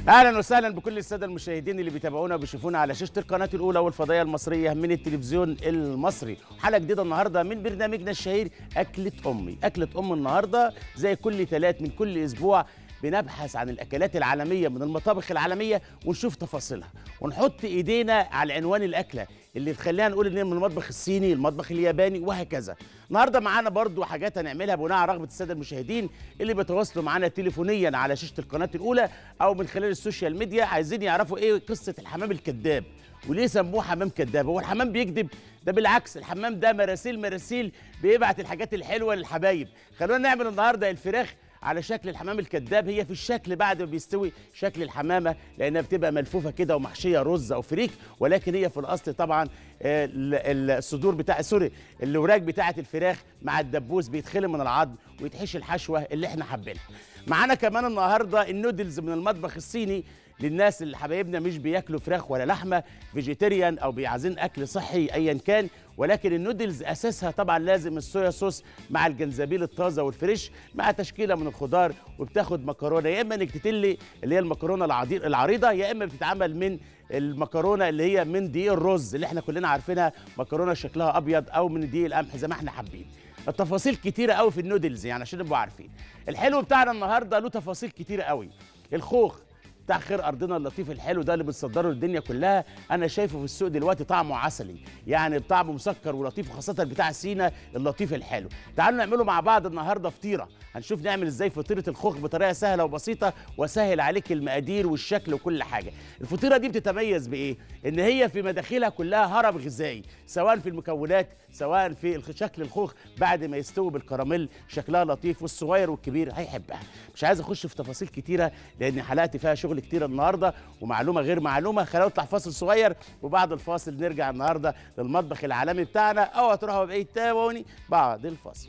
اهلا وسهلا بكل الساده المشاهدين اللي بيتابعونا وبيشوفونا على شاشه القناه الاولى والفضائيه المصريه من التلفزيون المصري حلقه جديده النهارده من برنامجنا الشهير اكله امي اكله ام النهارده زي كل ثلاث من كل اسبوع بنبحث عن الاكلات العالميه من المطابخ العالميه ونشوف تفاصيلها ونحط ايدينا على عنوان الاكله اللي تخلينا نقول ان هي من المطبخ الصيني المطبخ الياباني وهكذا النهارده معانا برضو حاجات هنعملها بناء على رغبه الساده المشاهدين اللي بيتواصلوا معانا تليفونيا على شاشه القناه الاولى او من خلال السوشيال ميديا عايزين يعرفوا ايه قصه الحمام الكذاب وليه سموه حمام كذاب هو الحمام بيكذب ده بالعكس الحمام ده مراسيل مراسيل بيبعت الحاجات الحلوه للحبايب خلونا نعمل النهارده الفراخ على شكل الحمام الكذاب هي في الشكل بعد ما بيستوي شكل الحمامه لانها بتبقى ملفوفه كده ومحشيه رز او فريك ولكن هي في الاصل طبعا آه، ال- الصدور بتاع سوري الوراك بتاعه الفراخ مع الدبوس بيتخلي من العظم ويتحشي الحشوه اللي احنا حابينها معانا كمان النهارده النودلز من المطبخ الصيني للناس اللي حبايبنا مش بياكلوا فراخ ولا لحمه فيجيتيريان او بيعزين اكل صحي ايا كان ولكن النودلز اساسها طبعا لازم الصويا صوص مع الجنزبيل الطازه والفريش مع تشكيله من الخضار وبتاخد مكرونه يا اما نكتتلي اللي هي المكرونه العضي- العريضه يا اما بتتعمل من المكرونه اللي هي من دقيق الرز اللي احنا كلنا عارفينها مكرونه شكلها ابيض او من دقيق القمح زي ما احنا حابين التفاصيل كتيره قوي في النودلز يعني عشان نبقوا عارفين الحلو بتاعنا النهارده له تفاصيل كتيره قوي الخوخ بتاع خير ارضنا اللطيف الحلو ده اللي بتصدره للدنيا كلها انا شايفه في السوق دلوقتي طعمه عسلي يعني طعمه مسكر ولطيف وخاصه بتاع سينا اللطيف الحلو تعالوا نعمله مع بعض النهارده فطيره هنشوف نعمل ازاي فطيره الخوخ بطريقه سهله وبسيطه وسهل عليك المقادير والشكل وكل حاجه الفطيره دي بتتميز بايه ان هي في مداخلها كلها هرم غذائي سواء في المكونات سواء في الخ- شكل الخوخ بعد ما يستوي بالكراميل شكلها لطيف والصغير والكبير هيحبها مش عايز اخش في تفاصيل كتيره لان حلقتي فيها شغل كتير النهارده ومعلومه غير معلومه خلينا نطلع فاصل صغير وبعد الفاصل نرجع النهارده للمطبخ العالمي بتاعنا او هتروحوا بعيد تابعوني بعد الفاصل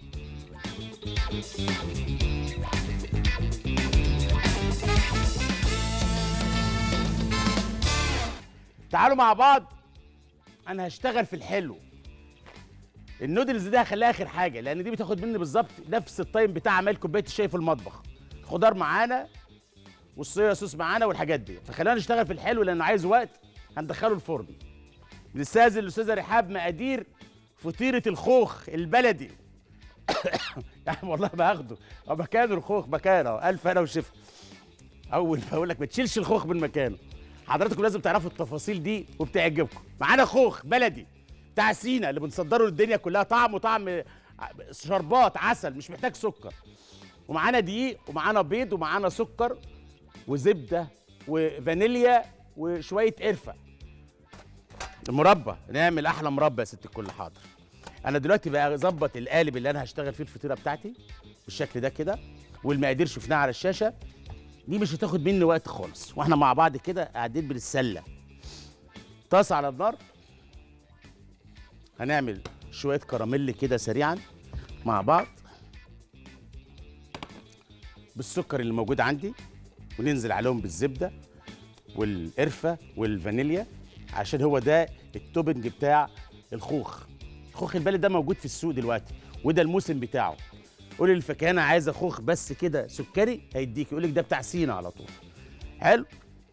تعالوا مع بعض انا هشتغل في الحلو النودلز دي هخليها اخر حاجه لان دي بتاخد مني بالظبط نفس التايم بتاع عمل كوبايه الشاي في المطبخ الخضار معانا والصويا صوص معانا والحاجات دي فخلينا نشتغل في الحلو لانه عايز وقت هندخله الفرن بنستاذن الاستاذه رحاب مقادير فطيره الخوخ البلدي يعني والله ما هاخده اه مكانه الخوخ مكانه الف انا وشفا اول ما اقول لك ما تشيلش الخوخ من مكانه حضراتكم لازم تعرفوا التفاصيل دي وبتعجبكم معانا خوخ بلدي بتاع سينا اللي بنصدره للدنيا كلها طعمه طعم شربات عسل مش محتاج سكر ومعانا دقيق ومعانا بيض ومعانا سكر وزبده وفانيليا وشويه قرفه المربى نعمل احلى مربى يا ست الكل حاضر انا دلوقتي بقى اظبط القالب اللي انا هشتغل فيه الفطيره بتاعتي بالشكل ده كده والمقادير شفناها على الشاشه دي مش هتاخد مني وقت خالص واحنا مع بعض كده قاعدين بنتسلى طاسه على النار هنعمل شويه كراميل كده سريعا مع بعض بالسكر اللي موجود عندي وننزل عليهم بالزبده والقرفه والفانيليا عشان هو ده التوبنج بتاع الخوخ الخوخ البلد ده موجود في السوق دلوقتي وده الموسم بتاعه قولي للفكهانه عايزه خوخ بس كده سكري هيديك يقول لك ده بتاع سينا على طول حلو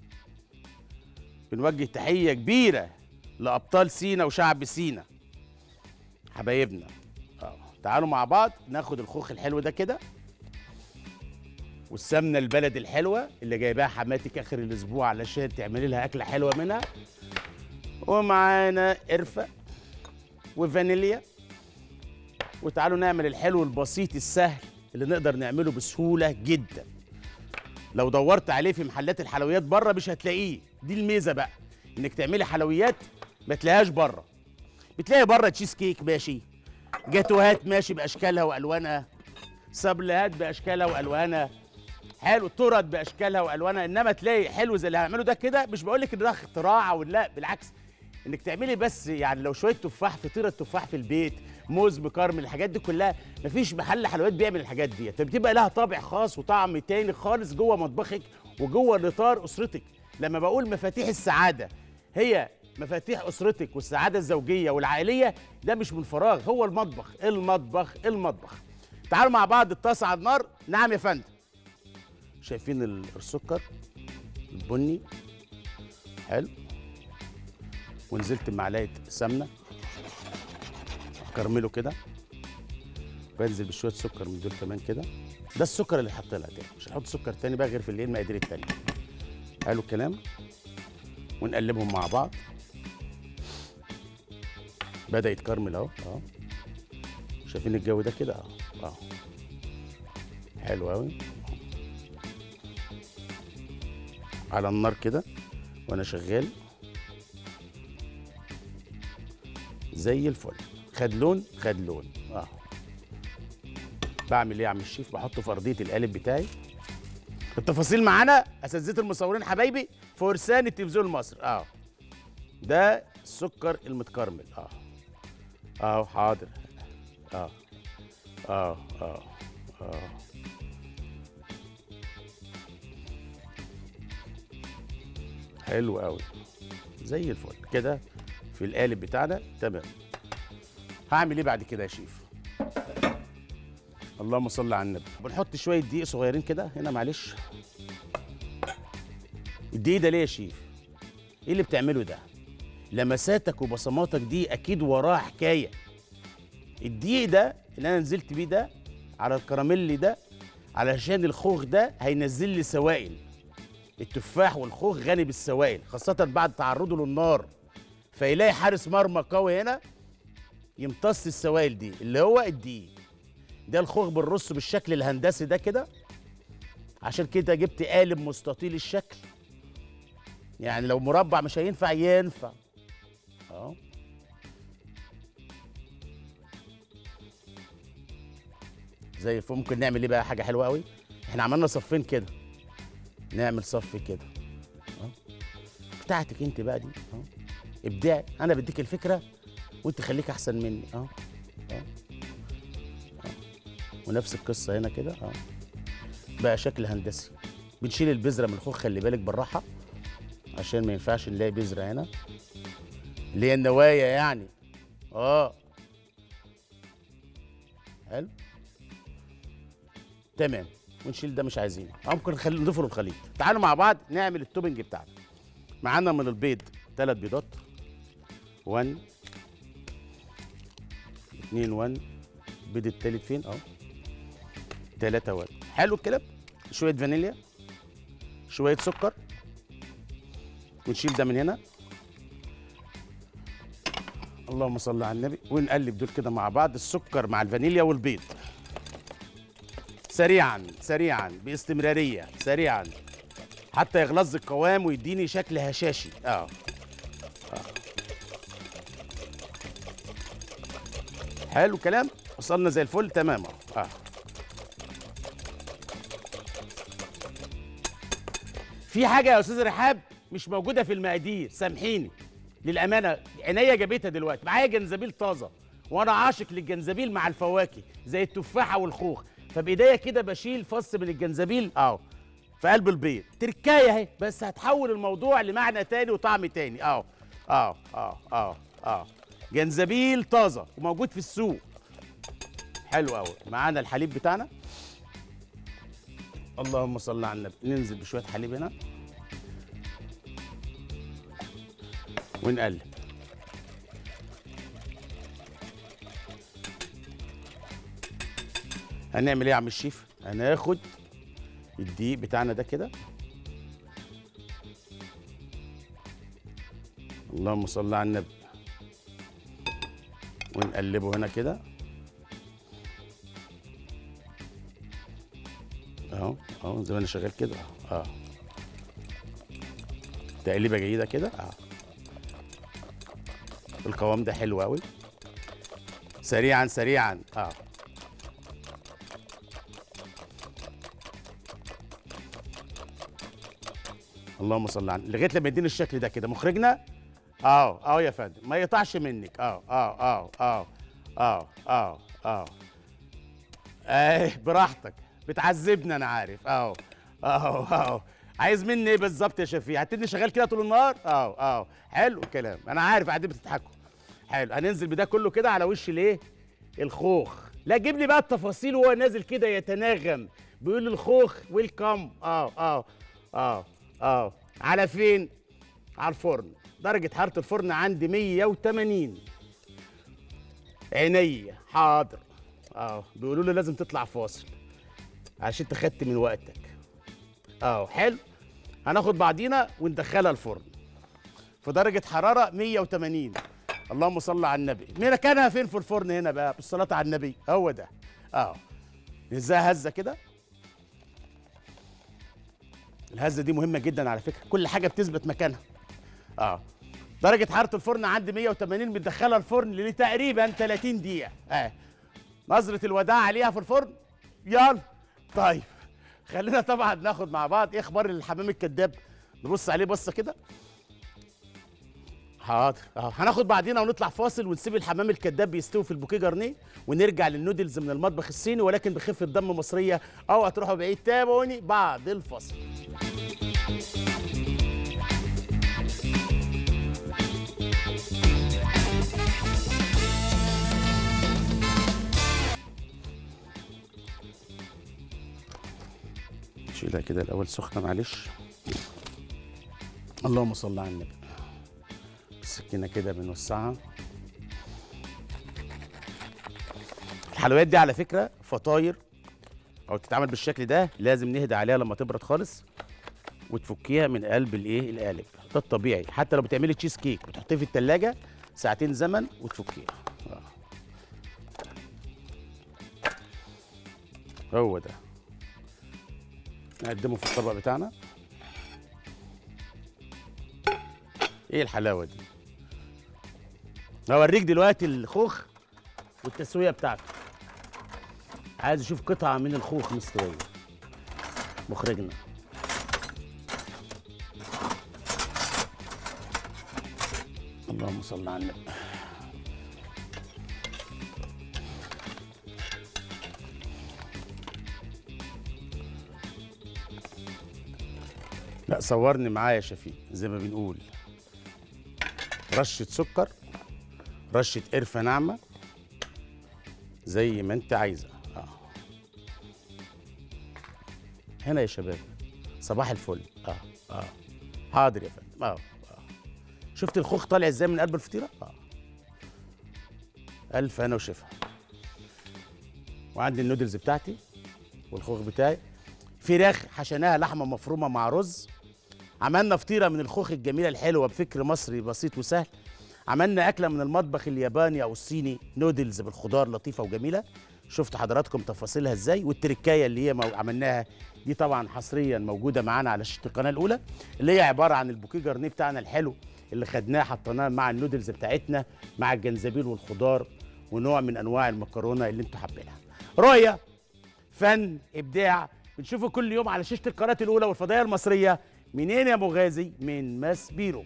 بنوجه تحيه كبيره لابطال سينا وشعب سينا حبايبنا اه تعالوا مع بعض ناخد الخوخ الحلو ده كده والسمنه البلد الحلوه اللي جايباها حماتك اخر الاسبوع علشان تعملي لها اكله حلوه منها ومعانا قرفه وفانيليا وتعالوا نعمل الحلو البسيط السهل اللي نقدر نعمله بسهوله جدا لو دورت عليه في محلات الحلويات بره مش هتلاقيه دي الميزه بقى انك تعملي حلويات ما تلاقيهاش بره بتلاقي بره تشيز كيك ماشي جاتوهات ماشي باشكالها والوانها سابلهات باشكالها والوانها حلو تورت باشكالها والوانها انما تلاقي حلو زي اللي هنعمله ده كده مش بقول لك ان ده اختراع او لا بالعكس انك تعملي بس يعني لو شويه تفاح فطيره تفاح في البيت موز مكرمل الحاجات دي كلها مفيش محل حلويات بيعمل الحاجات دي فبتبقى لها طابع خاص وطعم تاني خالص جوه مطبخك وجوه نطار اسرتك لما بقول مفاتيح السعاده هي مفاتيح اسرتك والسعاده الزوجيه والعائليه ده مش من فراغ هو المطبخ المطبخ المطبخ تعالوا مع بعض الطاسه على النار نعم يا فندم شايفين ال- السكر البني حلو ونزلت بمعلقه سمنه كرمله كده بنزل بشويه سكر من دول كمان كده ده السكر اللي حاطط لها تاني مش هحط سكر تاني بقى غير في الايه المقادير التانيه حلو الكلام ونقلبهم مع بعض بدا يتكرمل اهو اهو شايفين الجو ده كده اهو اهو حلو قوي على النار كده وانا شغال زي الفل خد لون خد لون اه بعمل ايه يا عم الشيف بحطه في ارضيه القالب بتاعي التفاصيل معانا اساتذه المصورين حبايبي فرسان التلفزيون المصري اه ده السكر المتكرمل اه اه حاضر اه اه اه اه حلو قوي زي الفل كده في القالب بتاعنا تمام هعمل ايه بعد كده يا شيف اللهم صل على النبي بنحط شويه دقيق صغيرين كده هنا معلش الدقيق ده ليه يا شيف ايه اللي بتعمله ده لمساتك وبصماتك دي اكيد وراها حكايه الدقيق ده اللي انا نزلت بيه ده على الكراميل ده علشان الخوخ ده هينزل لي سوائل التفاح والخوخ غني بالسوائل خاصة بعد تعرضه للنار فيلاقي حارس مرمى قوي هنا يمتص السوائل دي اللي هو الدقيق ده الخوخ بنرصه بالشكل الهندسي ده كده عشان كده جبت قالب مستطيل الشكل يعني لو مربع مش هينفع ينفع اه زي الفل ممكن نعمل ايه بقى حاجه حلوه قوي احنا عملنا صفين كده نعمل صف كده اه بتاعتك انت بقى دي اه ابداعي انا بديك الفكره وانت خليك احسن مني اه اه اه ونفس القصه هنا كده اه بقى شكل هندسي بنشيل البذره من الخوخ خلي بالك بالراحه عشان ما ينفعش نلاقي بذره هنا اللي هي النوايا يعني اه حلو تمام ونشيل ده مش عايزينه أو ممكن نخلي نضيفه للخليط تعالوا مع بعض نعمل التوبنج بتاعنا معانا من البيض ثلاث بيضات 1 2 1 البيض التالت فين اهو 3 1 حلو الكلام شويه فانيليا شويه سكر ونشيل ده من هنا اللهم صل على النبي ونقلب دول كده مع بعض السكر مع الفانيليا والبيض سريعا سريعا باستمراريه سريعا حتى يغلظ القوام ويديني شكل هشاشي اه, آه. حلو الكلام وصلنا زي الفل تمام اهو اه في حاجه يا استاذ رحاب مش موجوده في المقادير سامحيني للامانه عينيا جابتها دلوقتي معايا جنزبيل طازه وانا عاشق للجنزبيل مع الفواكه زي التفاحه والخوخ فبايديا كده بشيل فص من الجنزبيل اهو في قلب البيض تركايه اهي بس هتحول الموضوع لمعنى تاني وطعم تاني اهو اهو اهو اهو اهو جنزبيل طازه وموجود في السوق حلو قوي معانا الحليب بتاعنا اللهم صل على النبي ننزل بشويه حليب هنا ونقلب هنعمل ايه يا عم الشيف هناخد الدقيق بتاعنا ده كده اللهم صل على النبي ونقلبه هنا كده اهو اهو زي ما انا شغال كده اه تقليبه جيده كده اه القوام ده حلو قوي سريعا سريعا اه اللهم صل على لغايه لما يديني الشكل ده كده مخرجنا اه اه يا فندم ما يقطعش منك اه اه اه اه اه اه اه ايه براحتك بتعذبني انا عارف اه اه اه عايز مني ايه بالظبط يا شفيع هتدني شغال كده طول النهار اه اه حلو الكلام انا عارف قاعدين بتضحكوا حلو هننزل بده كله كده على وش الايه الخوخ لا جيب لي بقى التفاصيل وهو نازل كده يتناغم بيقول الخوخ ويلكم اه اه اه اه على فين على الفرن درجه حراره الفرن عندي 180 عينيا حاضر اه بيقولوا لي لازم تطلع فاصل عشان انت خدت من وقتك اه حلو هناخد بعضينا وندخلها الفرن في درجه حراره 180 اللهم صل على النبي مكانها فين في الفرن هنا بقى بالصلاه على النبي هو ده اه نهزها هزه كده الهزه دي مهمه جدا على فكره كل حاجه بتثبت مكانها اه درجه حراره الفرن عندي 180 بتدخلها الفرن لتقريبا 30 دقيقه اه نظره الوداع عليها في الفرن يلا طيب خلينا طبعا ناخد مع بعض ايه اخبار الحمام الكذاب نبص عليه بصه كده حاضر اه هناخد بعدينا ونطلع فاصل ونسيب الحمام الكذاب يستوي في البوكيه جرنيه ونرجع للنودلز من المطبخ الصيني ولكن بخفه دم مصريه او هتروحوا بعيد تابعوني بعد الفاصل نشيلها كده الاول سخنه معلش اللهم صل على النبي السكينه كده بنوسعها الحلويات دي على فكره فطاير او تتعمل بالشكل ده لازم نهدى عليها لما تبرد خالص وتفكيها من قلب الايه القالب ده الطبيعي حتى لو بتعملي تشيز كيك بتحطيه في التلاجة ساعتين زمن وتفكيها آه. هو ده نقدمه في الطبق بتاعنا ايه الحلاوه دي هوريك دلوقتي الخوخ والتسويه بتاعته عايز اشوف قطعه من الخوخ مستويه مخرجنا اللهم صل على النبي لا صورني معايا يا شفيق زي ما بنقول رشة سكر رشة قرفة ناعمة زي ما انت عايزة اه هنا يا شباب صباح الفل اه اه حاضر يا فندم اه اه شفت الخوخ طالع ازاي من قلب الفطيرة اه ألف أنا وشفا وعندي النودلز بتاعتي والخوخ بتاعي فراخ حشيناها لحمة مفرومة مع رز عملنا فطيره من الخوخ الجميله الحلوه بفكر مصري بسيط وسهل عملنا اكله من المطبخ الياباني او الصيني نودلز بالخضار لطيفه وجميله شفت حضراتكم تفاصيلها ازاي والتركايه اللي هي مو- عملناها دي طبعا حصريا موجوده معانا على شاشه القناه الاولى اللي هي عباره عن البوكيه جرنيه بتاعنا الحلو اللي خدناه حطيناه مع النودلز بتاعتنا مع الجنزبيل والخضار ونوع من انواع المكرونه اللي انتوا حابينها رؤيه فن ابداع بنشوفه كل يوم على شاشه القناه الاولى والفضائيه المصريه منين يا مغازي من ماس بيرو